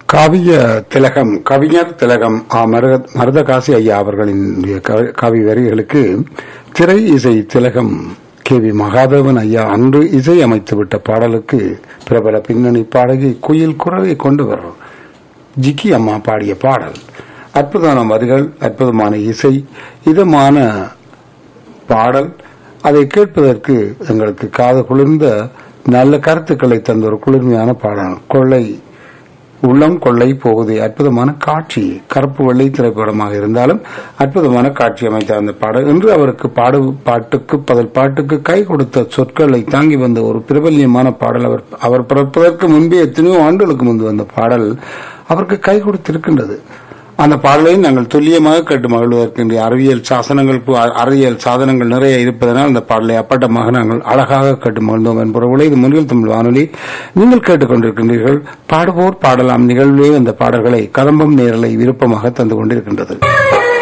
காவிய திலகம் கவிஞர் திலகம் ஆ. மருத- மருதகாசி ஐயா அவர்களின் க- கவி வரிகளுக்கு திரை இசை திலகம் கே வி மகாதேவன் ஐயா அன்று இசை அமைத்துவிட்ட பாடலுக்கு பிரபல பின்னணி பாடகி குயில் குரலை கொண்டு வரும் ஜிக்கி அம்மா பாடிய பாடல் அற்புதமான வரிகள் அற்புதமான இசை இதமான பாடல் அதை கேட்பதற்கு எங்களுக்கு காது குளிர்ந்த நல்ல கருத்துக்களை தந்த ஒரு குளிர்மையான பாடல் கொள்ளை உள்ளம் கொள்ளை போகுது அற்புதமான காட்சி கருப்பு வெள்ளை திரைப்படமாக இருந்தாலும் அற்புதமான காட்சி அமைத்த அந்த பாடல் இன்று அவருக்கு பாடு பாட்டுக்கு பதில் பாட்டுக்கு கை கொடுத்த சொற்களை தாங்கி வந்த ஒரு பிரபல்யமான பாடல் அவர் அவர் பிறப்பதற்கு முன்பே எத்தனையோ ஆண்டுகளுக்கு முன்பு வந்த பாடல் அவருக்கு கை கொடுத்திருக்கின்றது அந்த பாடலை நாங்கள் துல்லியமாக கேட்டு மகிழ்வதற்கு இன்றைய அறிவியல் சாசனங்கள் பு- அறிவியல் சாதனங்கள் நிறைய இருப்பதனால் அந்த பாடலை அப்பட்டமாக நாங்கள் அழகாக கேட்டு மகிழ்ந்தோம் என்பவர்களை இது முன்னில் தமிழ் வானொலி நீங்கள் கேட்டுக்கொண்டிருக்கின்றீர்கள் பாடுவோர் பாடலாம் நிகழ்வே அந்த பாடல்களை கதம்பம் நேரலை விருப்பமாக தந்து கொண்டிருக்கின்றது